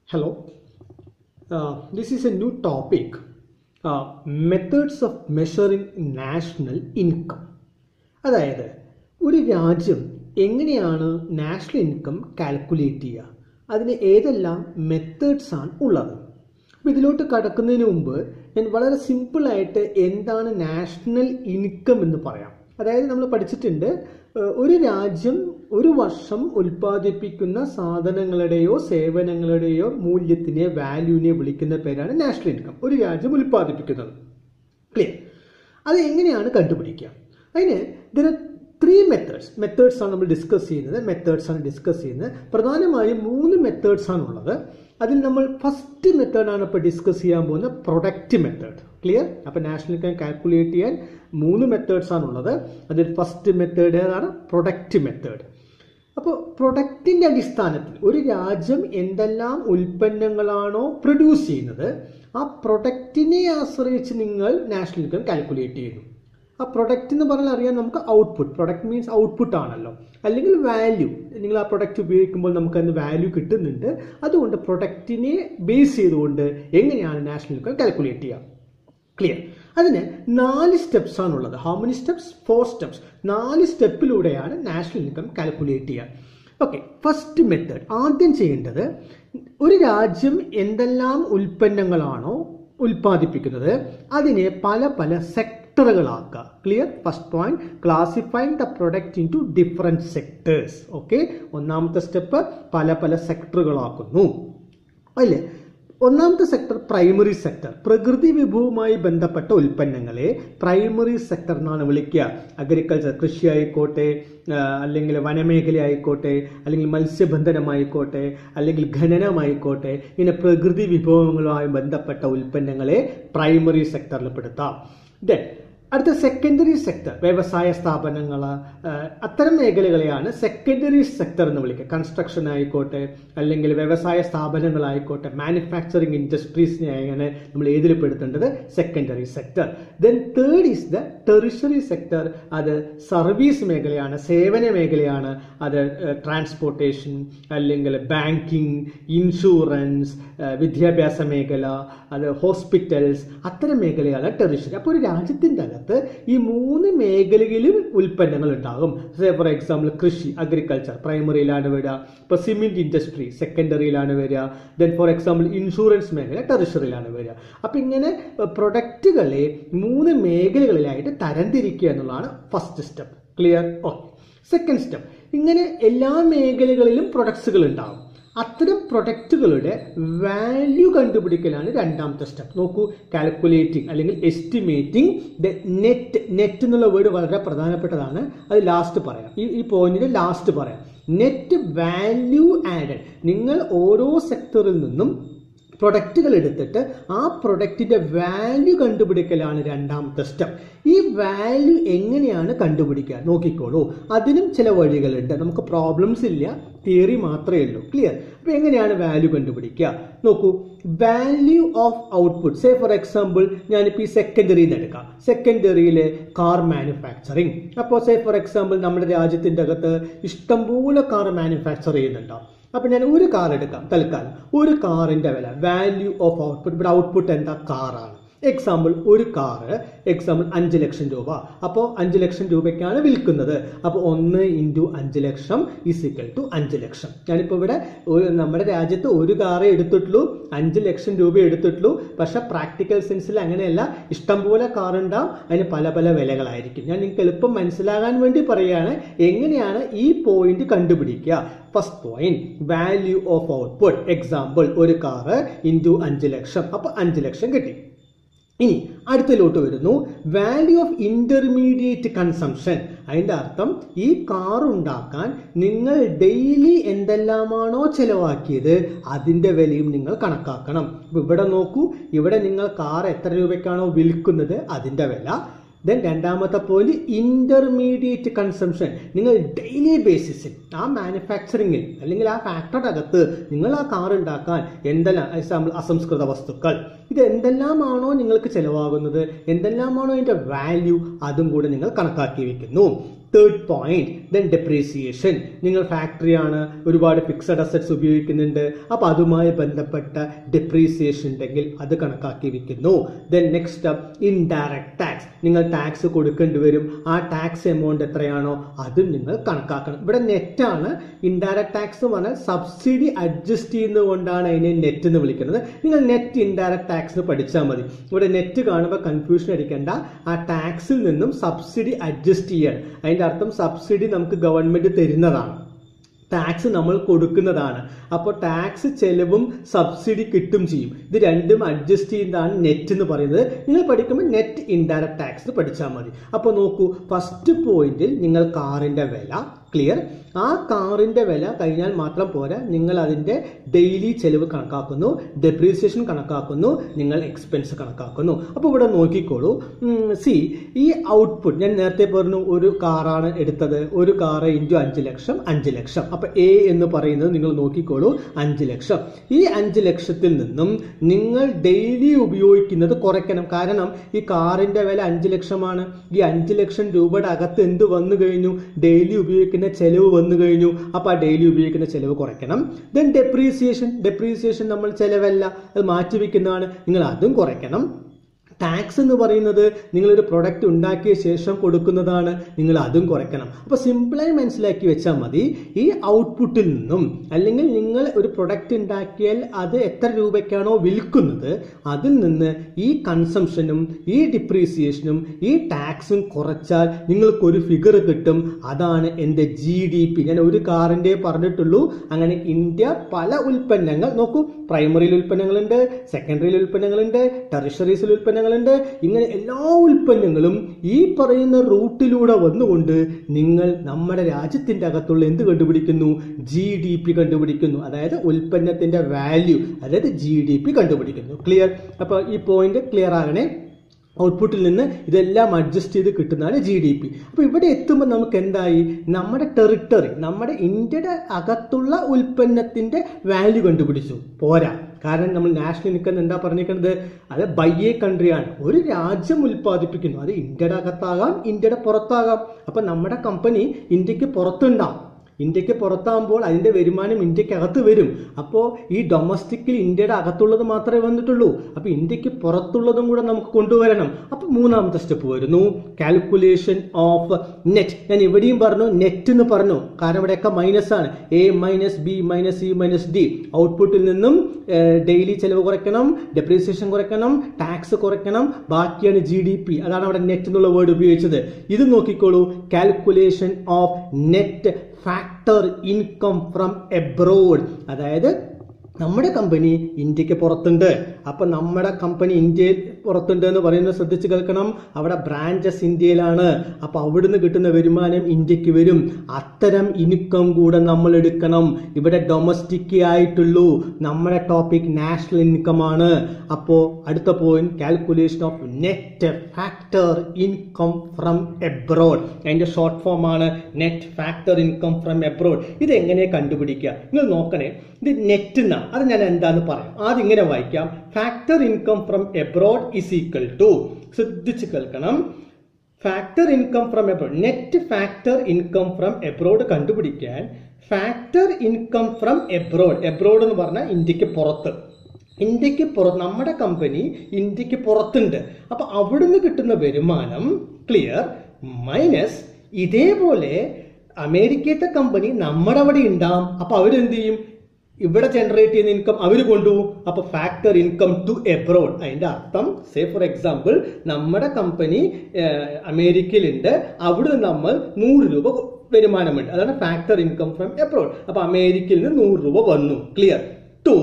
Hello. Uh, this is a new topic uh, methods of measuring national income. അതായത് ഒരു രാജ്യം എങ്ങനെയാണ് national income calculate ചെയ്യുക അതിന് ഏതെല്ലാം മെത്തേഡ്സ് ആണ് ഉള്ളത് അപ്പോൾ ഇതിലോട്ട് കടക്കുന്നതിന് മുമ്പ് ഞാൻ വളരെ സിമ്പിളായിട്ട് എന്താണ് നാഷണൽ ഇൻകം എന്ന് പറയാം അതായത് നമ്മൾ പഠിച്ചിട്ടുണ്ട് ഏഹ്, ഒരു രാജ്യം ഒരു വർഷം ഉൽപ്പാദിപ്പിക്കുന്ന സാധനങ്ങളുടെയോ സേവനങ്ങളുടെയോ മൂല്യത്തിനെ വാല്യൂവിനെ വിളിക്കുന്ന പേരാണ് നാഷണൽ ഇൻകം ഒരു രാജ്യം ഉൽപ്പാദിപ്പിക്കുന്നത് ക്ലിയർ അത് എങ്ങനെയാണ് കണ്ടുപിടിക്കുക അതിന് ഇതിന് ത്രീ മെത്തേഡ്സ് മെത്തേഡ്സ് ആണ് നമ്മൾ ഡിസ്കസ് ചെയ്യുന്നത് മെത്തേഡ്സ് ആണ് ഡിസ്കസ് ചെയ്യുന്നത് പ്രധാനമായും മൂന്ന് മെത്തേഡ്സ് ആണ് ഉള്ളത് അതിൽ നമ്മൾ ഫസ്റ്റ് മെത്തേഡാണ് ഇപ്പോൾ ഡിസ്കസ് ചെയ്യാൻ പോകുന്ന പ്രൊഡക്റ്റ് മെത്തേഡ് ക്ലിയർ അപ്പോൾ നാഷണൽ ഇൻകം കാൽക്കുലേറ്റ് ചെയ്യാൻ മൂന്ന് മെത്തേഡ്സ് ആണുള്ളത് അതിൽ ഫസ്റ്റ് മെത്തേഡ് ഏതാണ് പ്രൊഡക്റ്റ് മെത്തേഡ് അപ്പോൾ പ്രൊഡക്റ്റിന്റെ അടിസ്ഥാനത്തിൽ ഒരു രാജ്യം എന്തെല്ലാം ഉൽപ്പന്നങ്ങളാണോ പ്രൊഡ്യൂസ് ചെയ്യുന്നത് ആ പ്രൊഡക്റ്റിനെ ആശ്രയിച്ച് നിങ്ങൾ നാഷണൽ ഇൻകം കാൽക്കുലേറ്റ് ചെയ്യുന്നു ആ പ്രൊഡക്റ്റ് എന്ന് പറഞ്ഞാൽ അറിയാം നമുക്ക് ഔട്ട്പുട്ട് പ്രൊഡക്റ്റ് മീൻസ് ഔട്ട്പുട്ട് ആണല്ലോ അല്ലെങ്കിൽ വാല്യൂ നിങ്ങൾ ആ പ്രൊഡക്റ്റ് ഉപയോഗിക്കുമ്പോൾ നമുക്ക് അതിന് വാല്യൂ കിട്ടുന്നുണ്ട് അതുകൊണ്ട് പ്രൊഡക്റ്റിനെ ബേസ് ചെയ്തുകൊണ്ട് എങ്ങനെയാണ് നാഷണൽ ഇൻകം കാൽക്കുലേറ്റ് ചെയ്യുക ക്ലിയർ അതിന് നാല് സ്റ്റെപ്സ് ആണുള്ളത് how many steps four steps നാല് സ്റ്റെപ്പിലൂടെയാണ് നാഷണൽ ഇൻകം കാൽക്കുലേറ്റ് ചെയ്യുക ഓക്കെ ഫസ്റ്റ് മെത്തേഡ് ആദ്യം ചെയ്യേണ്ടത് ഒരു രാജ്യം എന്തെല്ലാം ഉൽപ്പന്നങ്ങളാണോ ഉൽപ്പാദിപ്പിക്കുന്നത് അതിനെ പല പല സെക്ടറുകളാക്കുക clear first point classifying the product into different sectors okay ഒന്നാമത്തെ സ്റ്റെപ്പ് പല പല സെക്ടറുകളാക്കുന്നു അല്ലേ ഒന്നാമത്തെ സെക്ടർ പ്രൈമറി സെക്ടർ പ്രകൃതി വിഭവവുമായി ബന്ധപ്പെട്ട ഉൽപ്പന്നങ്ങളെ പ്രൈമറി സെക്ടർ എന്നാണ് വിളിക്കുക അഗ്രികൾച്ചർ കൃഷി ആയിക്കോട്ടെ ആ, അല്ലെങ്കിൽ വനമേഖല ആയിക്കോട്ടെ അല്ലെങ്കിൽ മത്സ്യബന്ധനമായിക്കോട്ടെ അല്ലെങ്കിൽ ഖനനമായിക്കോട്ടെ ഇങ്ങനെ പ്രകൃതി വിഭവങ്ങളുമായി ബന്ധപ്പെട്ട ഉൽപ്പന്നങ്ങളെ പ്രൈമറി സെക്ടറിൽ പെടുത്താം ദെൻ അടുത്ത സെക്കൻഡറി സെക്ടർ വ്യവസായ സ്ഥാപനങ്ങൾ അത്തരം മേഖലകളെയാണ് സെക്കൻഡറി സെക്ടർ എന്ന് വിളിക്കുക കൺസ്ട്രക്ഷൻ ആയിക്കോട്ടെ അല്ലെങ്കിൽ വ്യവസായ സ്ഥാപനങ്ങളായിക്കോട്ടെ മാനുഫാക്ചറിങ് ഇൻഡസ്ട്രീസിനെ അങ്ങനെ നമ്മൾ ഏതിൽ പെടുത്തേണ്ടത് secondary sector then third is the tertiary sector അത് സർവീസ് മേഖലയാണ് സേവന മേഖലയാണ് അത് ട്രാൻസ്പോർട്ടേഷൻ അല്ലെങ്കിൽ ബാങ്കിങ് ഇൻഷുറൻസ് വിദ്യാഭ്യാസ മേഖല അത് ഹോസ്പിറ്റൽസ് അത്തരം മേഖലയാണ് ടെറിഷറി അപ്പോൾ ഒരു രാജ്യത്തിൻ്റെ അകത്ത് ഈ മൂന്ന് മേഖലയിലും ഉൽപ്പന്നങ്ങൾ ഉണ്ടാകും ഫോർ എക്സാമ്പിൾ കൃഷി അഗ്രികൾച്ചർ പ്രൈമറിയിലാണ് വരിക ഇപ്പോൾ സിമെന്റ് ഇൻഡസ്ട്രി സെക്കൻഡറിയിലാണ് വരിക ദെൻ ഫോർ എക്സാമ്പിൾ ഇൻഷുറൻസ് മേഖല ടെറിഷറിയിലാണ് വരിക അപ്പം ഇങ്ങനെ പ്രൊഡക്റ്റുകളെ മൂന്ന് മേഖലകളിലായിട്ട് തരംതിരിക്കുക എന്നുള്ളതാണ് first step clear okay second step ഇങ്ങനെ എല്ലാ മേഖലകളിലും പ്രൊഡക്ട്സുകൾ ഉണ്ടാകും അത്തരം പ്രൊഡക്റ്റുകളുടെ വാല്യൂ കണ്ടുപിടിക്കലാണ് രണ്ടാമത്തെ സ്റ്റെപ്പ് നോക്കൂ കാൽക്കുലേറ്റിംഗ് അല്ലെങ്കിൽ എസ്റ്റിമേറ്റിംഗ് ദ നെറ്റ് നെറ്റ് എന്നുള്ള വേർഡ് വളരെ പ്രധാനപ്പെട്ടതാണ് അത് ലാസ്റ്റ് പറയാം ഈ ഈ പോയിന്റിൽ ലാസ്റ്റ് പറയാം നെറ്റ് വാല്യൂ ആഡഡ് നിങ്ങൾ ഓരോ സെക്ടറിൽ നിന്നും പ്രൊഡക്റ്റുകൾ എടുത്തിട്ട് ആ പ്രൊഡക്റ്റിന്റെ വാല്യൂ കണ്ടുപിടിക്കലാണ് രണ്ടാമത്തെ സ്റ്റെപ്പ് ഈ വാല്യൂ എങ്ങനെയാണ് കണ്ടുപിടിക്കുക നോക്കിക്കോളൂ അതിനും ചില വഴികളുണ്ട് നമുക്ക് പ്രോബ്ലംസ് ഇല്ല തിയറി മാത്രമേ ഉള്ളൂ ക്ലിയർ അപ്പൊ എങ്ങനെയാണ് വാല്യൂ കണ്ടുപിടിക്കുക നോക്കൂ value of output say for example ഞാനിപ്പോൾ ഈ സെക്കൻഡറിയിൽ നിന്ന് എടുക്കാം സെക്കൻഡറിയിലെ കാർ മാനുഫാക്ചറിങ് അപ്പോൾ സേ ഫോർ എക്സാമ്പിൾ നമ്മുടെ രാജ്യത്തിൻ്റെ അകത്ത് ഇഷ്ടംപോലെ കാർ മാനുഫാക്ചർ ചെയ്യുന്നുണ്ടാവും അപ്പൊ ഞാൻ ഒരു കാർ എടുക്കാം തൽക്കാലം ഒരു കാറിന്റെ വില വാല്യൂ ഓഫ് ഔട്ട്പുട്ട് ഇവിടെ ഔട്ട്പുട്ട് എന്താ കാറാണ് എക്സാമ്പിൾ ഒരു കാറ് എക്സാമ്പിൾ അഞ്ച് ലക്ഷം രൂപ അപ്പോൾ അഞ്ച് ലക്ഷം രൂപയ്ക്കാണ് വിൽക്കുന്നത് അപ്പോൾ ഒന്ന് ഇൻറ്റു അഞ്ച് ലക്ഷം ഇസിക്കൽ ടു അഞ്ച് ലക്ഷം ഞാനിപ്പോൾ ഇവിടെ ഒരു നമ്മുടെ രാജ്യത്ത് ഒരു കാറേ എടുത്തിട്ടുള്ളൂ അഞ്ച് ലക്ഷം രൂപ എടുത്തിട്ടുള്ളൂ പക്ഷെ പ്രാക്ടിക്കൽ സെൻസിൽ അങ്ങനെയല്ല ഇഷ്ടംപോലെ കാർ ഉണ്ടാവും അതിന് പല പല വിലകളായിരിക്കും ഞാൻ നിങ്ങൾക്ക് എളുപ്പം മനസ്സിലാകാൻ വേണ്ടി പറയുകയാണ് എങ്ങനെയാണ് ഈ പോയിന്റ് കണ്ടുപിടിക്കുക first point value of output example ഒരു കാറ് ഇൻറ്റു അഞ്ച് ലക്ഷം അപ്പോൾ അഞ്ച് ലക്ഷം കിട്ടി ഇനി അടുത്തിലോട്ട് വരുന്നു വാല്യൂ ഓഫ് ഇന്റർമീഡിയറ്റ് കൺസംഷൻ അതിന്റെ അർത്ഥം ഈ കാർ ഉണ്ടാക്കാൻ നിങ്ങൾ ഡെയിലി എന്തെല്ലാമാണോ ചെലവാക്കിയത് അതിന്റെ വിലയും നിങ്ങൾ കണക്കാക്കണം ഇപ്പൊ ഇവിടെ നോക്കൂ ഇവിടെ നിങ്ങൾ കാർ എത്ര രൂപയ്ക്കാണോ വിൽക്കുന്നത് അതിന്റെ വില ദെൻ രണ്ടാമത്തെ പോയിന്റ് ഇന്റർമീഡിയറ്റ് കൺസംഷൻ നിങ്ങൾ ഡെയിലി ബേസിസിൽ ആ മാനുഫാക്ചറിങ്ങിൽ അല്ലെങ്കിൽ ആ ഫാക്ടറിയുടെ അകത്ത് നിങ്ങൾ ആ കാർ ഉണ്ടാക്കാൻ എന്തെല്ലാം എക്സാമ്പിൾ അസംസ്കൃത വസ്തുക്കൾ ഇത് എന്തെല്ലാമാണോ നിങ്ങൾക്ക് ചിലവാകുന്നത് എന്തെല്ലാമാണോ അതിന്റെ വാല്യൂ അതും കൂടെ നിങ്ങൾ കണക്കാക്കി വെക്കുന്നു തേർഡ് പോയിന്റ് ദെൻ ഡെപ്രീസിയേഷൻ നിങ്ങൾ ഫാക്ടറിയാണ് ഒരുപാട് ഫിക്സഡ് അസറ്റ്സ് ഉപയോഗിക്കുന്നുണ്ട് അപ്പോൾ അതുമായി ബന്ധപ്പെട്ട ഡെപ്രീസിയേഷൻ ഉണ്ടെങ്കിൽ അത് കണക്കാക്കി വെക്കുന്നു ദെൻ നെക്സ്റ്റ് ഇൻഡയറക്ട് ടാക്സ് നിങ്ങൾ ടാക്സ് കൊടുക്കേണ്ടി വരും ആ ടാക്സ് എമൗണ്ട് എത്രയാണോ അതും നിങ്ങൾ കണക്കാക്കണം ഇവിടെ നെറ്റാണ് ഇൻഡയറക്ട് ടാക്സ് എന്ന് പറഞ്ഞാൽ സബ്സിഡി അഡ്ജസ്റ്റ് ചെയ്യുന്നതുകൊണ്ടാണ് അതിനെ നെറ്റ് എന്ന് വിളിക്കുന്നത് നിങ്ങൾ നെറ്റ് ഇൻഡയറക്ട് ടാക്സ് പഠിച്ചാൽ മതി ഇവിടെ നെറ്റ് കാണുമ്പോൾ കൺഫ്യൂഷൻ അടിക്കേണ്ട ആ ടാക്സിൽ നിന്നും സബ്സിഡി അഡ്ജസ്റ്റ് ചെയ്യാൻ അതിന്റെ അർത്ഥം സബ്സിഡി നമുക്ക് ഗവൺമെന്റ് തരുന്നതാണ് ടാക്സ് നമ്മൾ കൊടുക്കുന്നതാണ് അപ്പോൾ ടാക്സ് ചെലവും സബ്സിഡി കിട്ടും ചെയ്യും ഇത് രണ്ടും അഡ്ജസ്റ്റ് ചെയ്യുന്നതാണ് നെറ്റ് എന്ന് പറയുന്നത് നിങ്ങൾ പഠിക്കുമ്പോൾ നെറ്റ് ഇൻഡയറക്ട് ടാക്സ് പഠിച്ചാൽ മതി അപ്പോൾ നോക്കൂ ഫസ്റ്റ് പോയിന്റിൽ നിങ്ങൾ കാറിന്റെ വില ക്ലിയർ ആ കാറിന്റെ വില കഴിഞ്ഞാൽ മാത്രം പോരാ നിങ്ങൾ അതിന്റെ ഡെയിലി ചെലവ് കണക്കാക്കുന്നു ഡെപ്രീസിയേഷൻ കണക്കാക്കുന്നു നിങ്ങൾ എക്സ്പെൻസ് കണക്കാക്കുന്നു അപ്പോൾ ഇവിടെ നോക്കിക്കോളൂ സി ഈ ഔട്ട്പുട്ട് ഞാൻ നേരത്തെ പറഞ്ഞു ഒരു കാറാണ് എടുത്തത് ഒരു കാറ് ഇൻറ്റു അഞ്ച് ലക്ഷം അഞ്ച് ലക്ഷം അപ്പോൾ എ എന്ന് പറയുന്നത് നിങ്ങൾ നോക്കിക്കോളൂ അഞ്ച് ലക്ഷം ഈ അഞ്ച് ലക്ഷത്തിൽ നിന്നും നിങ്ങൾ ഡെയിലി ഉപയോഗിക്കുന്നത് കുറയ്ക്കണം കാരണം ഈ കാറിന്റെ വില അഞ്ച് ലക്ഷമാണ് ഈ അഞ്ച് ലക്ഷം രൂപയുടെ അകത്ത് എന്ത് വന്നു കഴിഞ്ഞു ഡെയിലി ഉപയോഗിക്കുന്ന ചെലവ് വന്നു കഴിഞ്ഞു അപ്പോൾ ആ ഡെയിലി ഉപയോഗിക്കുന്ന ചെലവ് കുറയ്ക്കണം ദെൻ ഡെപ്രീസിയേഷൻ ഡെപ്രീസിയേഷൻ നമ്മൾ ചെലവല്ല അത് മാറ്റിവെക്കുന്നതാണ് നിങ്ങൾ അതും കുറയ്ക്കണം ടാക്സ് എന്ന് പറയുന്നത് നിങ്ങളൊരു പ്രൊഡക്റ്റ് ഉണ്ടാക്കിയ ശേഷം കൊടുക്കുന്നതാണ് നിങ്ങൾ അതും കുറയ്ക്കണം അപ്പോൾ സിമ്പിളായി മനസ്സിലാക്കി വെച്ചാൽ മതി ഈ ഔട്ട്പുട്ടിൽ നിന്നും അല്ലെങ്കിൽ നിങ്ങൾ ഒരു പ്രൊഡക്റ്റ് ഉണ്ടാക്കിയാൽ അത് എത്ര രൂപയ്ക്കാണോ വിൽക്കുന്നത് അതിൽ നിന്ന് ഈ കൺസംഷനും ഈ ഡിപ്രീസിയേഷനും ഈ ടാക്സും കുറച്ചാൽ നിങ്ങൾക്കൊരു ഫിഗർ കിട്ടും അതാണ് എൻ്റെ ജി ഡി പി ഞാൻ ഒരു കാറിൻ്റെ പറഞ്ഞിട്ടുള്ളൂ അങ്ങനെ ഇന്ത്യ പല ഉൽപ്പന്നങ്ങൾ നോക്കൂ പ്രൈമറിയിൽ ഉൽപ്പന്നങ്ങളുണ്ട് സെക്കൻഡറിയിൽ ഉൽപ്പന്നങ്ങളുണ്ട് ടെറിഷറീസിൽ ഉൽപ്പന്നങ്ങളുണ്ട് ഇങ്ങനെ എല്ലാ ഉൽപ്പന്നങ്ങളും ഈ പറയുന്ന റൂട്ടിലൂടെ വന്നുകൊണ്ട് നിങ്ങൾ നമ്മുടെ രാജ്യത്തിന്റെ അകത്തുള്ള എന്ത് കണ്ടുപിടിക്കുന്നു ജി ഡി പി കണ്ടുപിടിക്കുന്നു അതായത് ഉൽപ്പന്നത്തിന്റെ വാല്യൂ അതായത് ജി ഡി പി കണ്ടുപിടിക്കുന്നു ക്ലിയർ അപ്പോൾ ഈ പോയിന്റ് ക്ലിയർ ആകണേ ഔട്ട്പുട്ടിൽ നിന്ന് ഇതെല്ലാം അഡ്ജസ്റ്റ് ചെയ്ത് കിട്ടുന്നതാണ് ജി ഡി പി അപ്പോൾ ഇവിടെ എത്തുമ്പോൾ നമുക്ക് എന്തായി നമ്മുടെ ടെറിട്ടറി നമ്മുടെ ഇന്ത്യയുടെ അകത്തുള്ള ഉൽപ്പന്നത്തിന്റെ വാല്യൂ കണ്ടുപിടിച്ചു പോരാ കാരണം നമ്മൾ നാഷണൽ ഇൻകം എന്താ പറഞ്ഞിരിക്കുന്നത് അത് ബൈ എ കൺട്രിയാണ് ഒരു രാജ്യം ഉൽപ്പാദിപ്പിക്കുന്നു അത് ഇന്ത്യയുടെ അകത്താകാം ഇന്ത്യയുടെ പുറത്താകാം അപ്പം നമ്മുടെ കമ്പനി ഇന്ത്യക്ക് പുറത്തുണ്ടാവും ഇന്ത്യക്ക് പുറത്താകുമ്പോൾ അതിന്റെ വരുമാനം ഇന്ത്യക്ക് അകത്ത് വരും അപ്പോൾ ഈ ഡൊമസ്റ്റിക്കിൽ ഇന്ത്യയുടെ അകത്തുള്ളത് മാത്രമേ വന്നിട്ടുള്ളൂ അപ്പോൾ ഇന്ത്യക്ക് പുറത്തുള്ളതും കൂടെ നമുക്ക് കൊണ്ടുവരണം അപ്പോൾ മൂന്നാമത്തെ സ്റ്റെപ്പ് വരുന്നു കാൽക്കുലേഷൻ ഓഫ് നെറ്റ് ഞാൻ ഇവിടെയും പറഞ്ഞു നെറ്റ് എന്ന് പറഞ്ഞു കാരണം ഇവിടെയൊക്കെ മൈനസ് ആണ് A minus B minus C minus D ഔട്ട്പുട്ടിൽ നിന്നും ഡെയിലി ചെലവ് കുറയ്ക്കണം ഡെപ്രീസിയേഷൻ കുറയ്ക്കണം ടാക്സ് കുറയ്ക്കണം ബാക്കിയാണ് ജി ഡി പി അതാണ് അവിടെ നെറ്റ് എന്നുള്ള വേർഡ് ഉപയോഗിച്ചത് ഇത് നോക്കിക്കോളൂ calculation of net factor income from abroad അതായത് നമ്മുടെ കമ്പനി ഇന്ത്യക്ക് പുറത്തുണ്ട് അപ്പൊ നമ്മുടെ കമ്പനി ഇന്ത്യയിൽ പുറത്തുണ്ട് എന്ന് പറയുന്നത് ശ്രദ്ധിച്ചു കേൾക്കണം അവിടെ ബ്രാഞ്ചസ് ഇന്ത്യയിലാണ് അപ്പൊ അവിടുന്ന് കിട്ടുന്ന വരുമാനം ഇന്ത്യക്ക് വരും അത്തരം ഇൻകം കൂടെ നമ്മൾ എടുക്കണം ഇവിടെ ഡൊമസ്റ്റിക് ആയിട്ടുള്ളൂ നമ്മുടെ ടോപ്പിക് നാഷണൽ ഇൻകം ആണ് അപ്പോ അടുത്ത point calculation of net factor income from abroad അതിന്റെ ഷോർട്ട് ഫോം ആണ് net factor income from abroad ഇത് എങ്ങനെ കണ്ടുപിടിക്കുക നിങ്ങൾ നോക്കണേ ഇത് നെറ്റ് എന്നാ അത് ഞാൻ എന്താന്ന് പറയാം ആദ്യം ഇങ്ങനെ വായിക്കാം factor income from abroad is equal to ശ്രദ്ധിച്ച് കേൾക്കണം factor income from abroad net factor income from abroad കണ്ടുപിടിക്കാൻ factor income from abroad abroad എന്ന് പറഞ്ഞാൽ ഇന്ത്യക്ക് പുറത്ത് ഇന്ത്യക്ക് പുറത്ത് നമ്മുടെ കമ്പനി ഇന്ത്യക്ക് പുറത്തുണ്ട് അപ്പൊ അവിടുന്ന് കിട്ടുന്ന വരുമാനം ക്ലിയർ മൈനസ് ഇതേപോലെ അമേരിക്കത്തെ കമ്പനി നമ്മുടെ അവിടെ ഉണ്ടാവും അപ്പൊ അവരെന്ത് ചെയ്യും ഇവിടെ ജനറേറ്റ് ചെയ്യുന്ന ഇൻകം അവർ കൊണ്ടുപോകും അപ്പൊ ഫാക്ടർ ഇൻകം ടു എബ്രോഡ് അതിന്റെ അർത്ഥം സേ ഫോർ എക്സാമ്പിൾ നമ്മുടെ കമ്പനി അമേരിക്കയിലുണ്ട് അവിടുന്ന് നമ്മൾ നൂറ് രൂപ വരുമാനമുണ്ട് അതാണ് ഫാക്ടർ ഇൻകം ഫ്രം എബ്രോഡ് അപ്പൊ അമേരിക്കയിൽ നിന്ന് നൂറ് രൂപ വന്നു clear to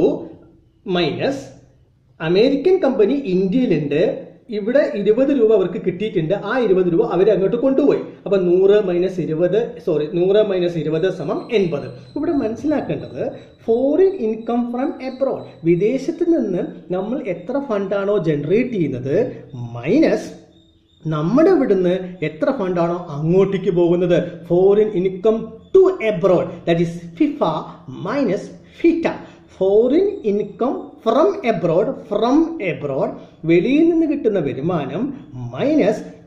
minus American company ഇന്ത്യയിലുണ്ട് ഇവിടെ ഇരുപത് രൂപ അവർക്ക് കിട്ടിയിട്ടുണ്ട് ആ ഇരുപത് രൂപ അവർ അങ്ങോട്ട് കൊണ്ടുപോയി അപ്പൊ നൂറ് മൈനസ് ഇരുപത് സോറി നൂറ് മൈനസ് ഇരുപത് സമം എൺപത് ഇവിടെ മനസ്സിലാക്കേണ്ടത് ഫോറിൻ ഇൻകം ഫ്രം എബ്രോഡ് വിദേശത്ത് നിന്ന് നമ്മൾ എത്ര ഫണ്ടാണോ ജനറേറ്റ് ചെയ്യുന്നത് മൈനസ് നമ്മുടെ ഇവിടുന്ന് എത്ര ഫണ്ടാണോ അങ്ങോട്ടേക്ക് പോകുന്നത് foreign income to abroad that is FIFA minus FITA foreign income from abroad from abroad വെളിയിൽ നിന്ന് കിട്ടുന്ന വരുമാനം മൈനസ്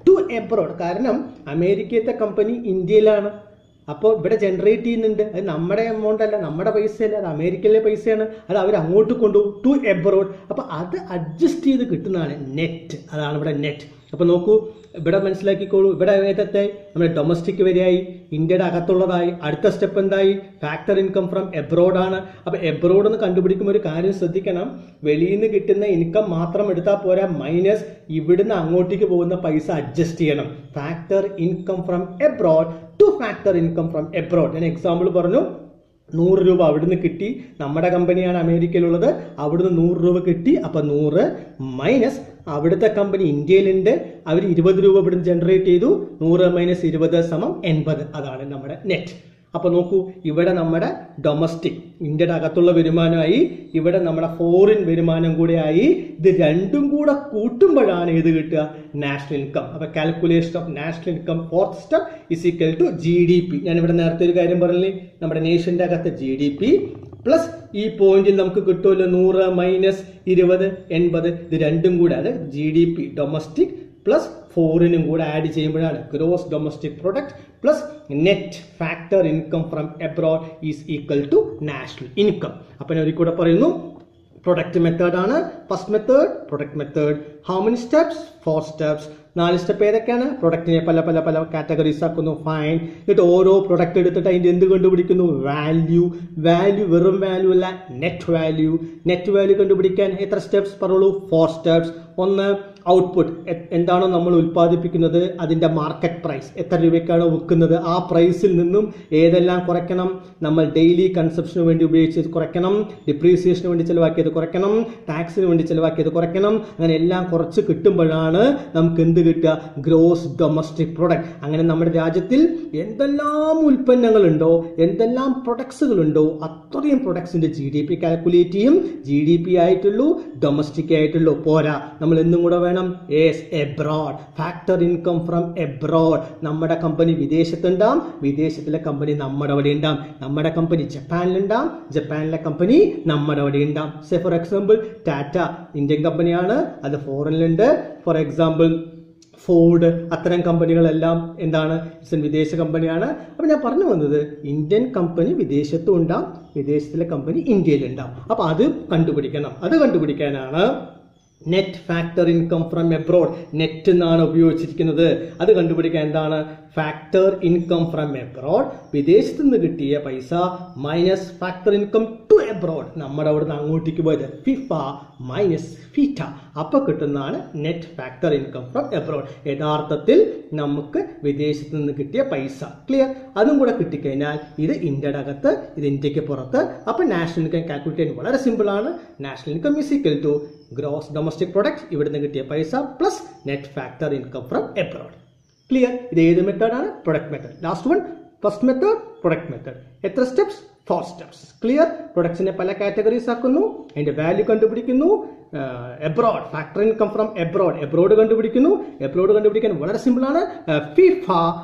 ടു എബ്രോഡ് കാരണം അമേരിക്കത്തെ കമ്പനി ഇന്ത്യയിലാണ് അപ്പോൾ ഇവിടെ ജനറേറ്റ് ചെയ്യുന്നുണ്ട് അത് നമ്മുടെ എമൗണ്ട് അല്ല നമ്മുടെ പൈസയല്ല അത് അമേരിക്കയിലെ പൈസയാണ് അത് അവർ അങ്ങോട്ട് കൊണ്ടുപോകും ടു എബ്രോഡ് അപ്പോൾ അത് അഡ്ജസ്റ്റ് ചെയ്ത് കിട്ടുന്നതാണ് നെറ്റ് അതാണ് ഇവിടെ നെറ്റ് അപ്പോൾ നോക്കൂ ഇവിടെ മനസ്സിലാക്കിക്കോളൂ ഇവിടെ ഏതത്തെ നമ്മുടെ ഡൊമസ്റ്റിക് വരെയായി ഇന്ത്യയുടെ അകത്തുള്ളതായി അടുത്ത സ്റ്റെപ്പ് എന്തായി ഫാക്ടർ ഇൻകം ഫ്രം എബ്രോഡ് ആണ് അപ്പോൾ എബ്രോഡ് എന്ന് കണ്ടുപിടിക്കുമ്പോൾ ഒരു കാര്യം ശ്രദ്ധിക്കണം വെളിയിൽ നിന്ന് കിട്ടുന്ന ഇൻകം മാത്രം എടുത്താൽ പോരാ മൈനസ് ഇവിടുന്ന് അങ്ങോട്ടേക്ക് പോകുന്ന പൈസ അഡ്ജസ്റ്റ് ചെയ്യണം factor income from abroad to factor income from abroad ഞാൻ എക്സാമ്പിൾ പറഞ്ഞു നൂറ് രൂപ അവിടുന്ന് കിട്ടി നമ്മുടെ കമ്പനിയാണ് അമേരിക്കയിലുള്ളത് അവിടുന്ന് നൂറ് രൂപ കിട്ടി അപ്പം നൂറ് മൈനസ് അവിടുത്തെ കമ്പനി ഇന്ത്യയിലുണ്ട് അവർ ഇരുപത് രൂപ ഇവിടുന്ന് ജനറേറ്റ് ചെയ്തു നൂറ് മൈനസ് ഇരുപത് സമം എൺപത് അതാണ് നമ്മുടെ നെറ്റ് അപ്പൊ നോക്കൂ ഇവിടെ നമ്മുടെ ഡൊമസ്റ്റിക് ഇന്ത്യയുടെ അകത്തുള്ള വരുമാനമായി ഇവിടെ നമ്മുടെ ഫോറിൻ വരുമാനം കൂടെ ആയി ഇത് രണ്ടും കൂടെ കൂട്ടുമ്പോഴാണ് ഏത് കിട്ടുക നാഷണൽ ഇൻകം അപ്പൊ calculation of national income fourth step is equal to G D P ഞാൻ ഇവിടെ നേരത്തെ ഒരു കാര്യം പറഞ്ഞില്ലേ നമ്മുടെ നേഷന്റെ അകത്തെ ജി ഡി പി പ്ലസ് ഈ പോയിന്റിൽ നമുക്ക് കിട്ടുമല്ലോ നൂറ് മൈനസ് ഇരുപത് എൺപത് ഇത് രണ്ടും കൂടെ അത് G D P domestic plus ഫോറിനും കൂടെ ആഡ് ചെയ്യുമ്പോഴാണ് gross domestic product plus net factor income from abroad is equal to national income അപ്പം ഞാൻ ഒരിക്കൽ കൂടെ പറയുന്നു പ്രൊഡക്റ്റ് മെത്തേഡ് ആണ് first method product method how many steps four steps നാല് സ്റ്റെപ്പ് ഏതൊക്കെയാണ് പ്രൊഡക്റ്റിനെ പല പല പല കാറ്റഗറീസ് ആക്കുന്നു ഫൈൻ എന്നിട്ട് ഓരോ പ്രൊഡക്റ്റ് എടുത്തിട്ട് അതിന്റെ എന്ത് കണ്ടുപിടിക്കുന്നു വാല്യൂ വാല്യൂ വെറും വാല്യൂ അല്ല നെറ്റ് വാല്യൂ നെറ്റ് വാല്യൂ കണ്ടുപിടിക്കാൻ എത്ര സ്റ്റെപ്സ് പറയുള്ളൂ ഫോർ സ്റ്റെപ്സ് ഒന്ന് ഔട്ട്പുട്ട് എന്താണോ നമ്മൾ ഉൽപ്പാദിപ്പിക്കുന്നത് അതിന്റെ മാർക്കറ്റ് പ്രൈസ് എത്ര രൂപയ്ക്കാണോ വിൽക്കുന്നത് ആ പ്രൈസിൽ നിന്നും ഏതെല്ലാം കുറയ്ക്കണം നമ്മൾ ഡെയിലി കൺസപ്ഷന് വേണ്ടി ഉപയോഗിച്ചത് കുറയ്ക്കണം ഡിപ്രീസിയേഷന് വേണ്ടി ചിലവാക്കിയത് കുറയ്ക്കണം ടാക്സിന് വേണ്ടി ചിലവാക്കിയത് കുറയ്ക്കണം അങ്ങനെ എല്ലാം കുറച്ച് കിട്ടുമ്പോഴാണ് നമുക്ക് എന്ത് കിട്ടുക ഗ്രോസ് ഡൊമസ്റ്റിക് പ്രൊഡക്റ്റ് അങ്ങനെ നമ്മുടെ രാജ്യത്തിൽ എന്തെല്ലാം ഉൽപ്പന്നങ്ങളുണ്ടോ എന്തെല്ലാം പ്രൊഡക്ട്സുകളുണ്ടോ അത്രയും പ്രൊഡക്ട്സിന്റെ ജി ഡി പി കാൽക്കുലേറ്റ് ചെയ്യും ജി ഡി പി ആയിട്ടുള്ളൂ ഡൊമസ്റ്റിക് ആയിട്ടുള്ളൂ പോരാ നമ്മൾ എന്നും കൂടെ വേണം as abroad factor income from abroad നമ്മുടെ കമ്പനി വിദേശത്തുണ്ടാം വിദേശത്തിലെ കമ്പനി നമ്മുടെ അവിടെ ഉണ്ടാം നമ്മുടെ കമ്പനി ജപ്പാനിലുണ്ടാം ജപ്പാനിലെ കമ്പനി നമ്മുടെ അവിടെ ഉണ്ടാം സെ ഫോർ എക്സാമ്പിൾ ടാറ്റ ഇന്ത്യൻ കമ്പനിയാണ് അത് ഫോറിനിലുണ്ട് ഫോർ എക്സാമ്പിൾ ഫോർഡ് അത്തരം കമ്പനികളെല്ലാം എന്താണ് ഇറ്റ്സ് വിദേശ കമ്പനിയാണ് അപ്പം ഞാൻ പറഞ്ഞു വന്നത് ഇന്ത്യൻ കമ്പനി വിദേശത്തും ഉണ്ടാവും വിദേശത്തിലെ കമ്പനി ഇന്ത്യയിലുണ്ടാവും അപ്പം അത് കണ്ടുപിടിക്കണം അത് കണ്ടുപിടിക്കാനാണ് net factor income from abroad net എന്നാണ് ഉപയോഗിച്ചിരിക്കുന്നത് അത് കണ്ടുപിടിക്കാൻ എന്താണ് ഫാക്ടർ ഇൻകം ഫ്രം എബ്രോഡ് വിദേശത്ത് നിന്ന് കിട്ടിയ പൈസ minus factor income to abroad നമ്മുടെ അവിടുന്ന് അങ്ങോട്ടേക്ക് പോയത് ഫിഫ മൈനസ് ഫീറ്റ അപ്പൊ കിട്ടുന്നതാണ് net factor income from abroad യഥാർത്ഥത്തിൽ നമുക്ക് വിദേശത്ത് നിന്ന് കിട്ടിയ പൈസ ക്ലിയർ അതും കൂടെ കിട്ടിക്കഴിഞ്ഞാൽ ഇത് ഇന്ത്യയുടെ അകത്ത് ഇത് ഇന്ത്യക്ക് പുറത്ത് അപ്പൊ നാഷണൽ ഇൻകം കാൽക്കുലേറ്റ് ചെയ്യാൻ വളരെ സിമ്പിൾ ആണ് national income is equal to gross domestic product ഇവിടുന്ന് കിട്ടിയ പൈസ plus net factor income from abroad clear ഇത് ഏത് മെത്തേഡാണ് product method last one first method product method എത്ര സ്റ്റെപ്സ് ഫോർ സ്റ്റെപ്സ് ക്ലിയർ പ്രൊഡക്ട്സിനെ പല കാറ്റഗറീസ് ആക്കുന്നു അതിന്റെ വാല്യൂ കണ്ടുപിടിക്കുന്നു abroad factor income from abroad abroad കണ്ടുപിടിക്കുന്നു എബ്രോഡ് കണ്ടുപിടിക്കാൻ വളരെ സിമ്പിൾ ആണ് ഫിഫ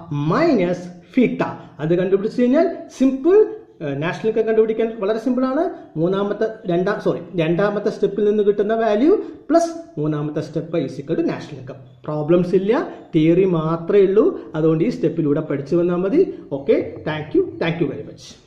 മൈനസ് ഫിറ്റ അത് കണ്ടുപിടിച്ച് കഴിഞ്ഞാൽ സിമ്പിൾ നാഷണൽ ഇൻകം കണ്ടുപിടിക്കാൻ വളരെ സിമ്പിൾ ആണ് മൂന്നാമത്തെ രണ്ടാം സോറി രണ്ടാമത്തെ സ്റ്റെപ്പിൽ നിന്ന് കിട്ടുന്ന വാല്യൂ പ്ലസ് മൂന്നാമത്തെ step is equal to national income problems ഇല്ല തിയറി മാത്രമേ ഉള്ളൂ അതുകൊണ്ട് ഈ സ്റ്റെപ്പിലൂടെ പഠിച്ചു വന്നാൽ മതി okay thank you thank you very much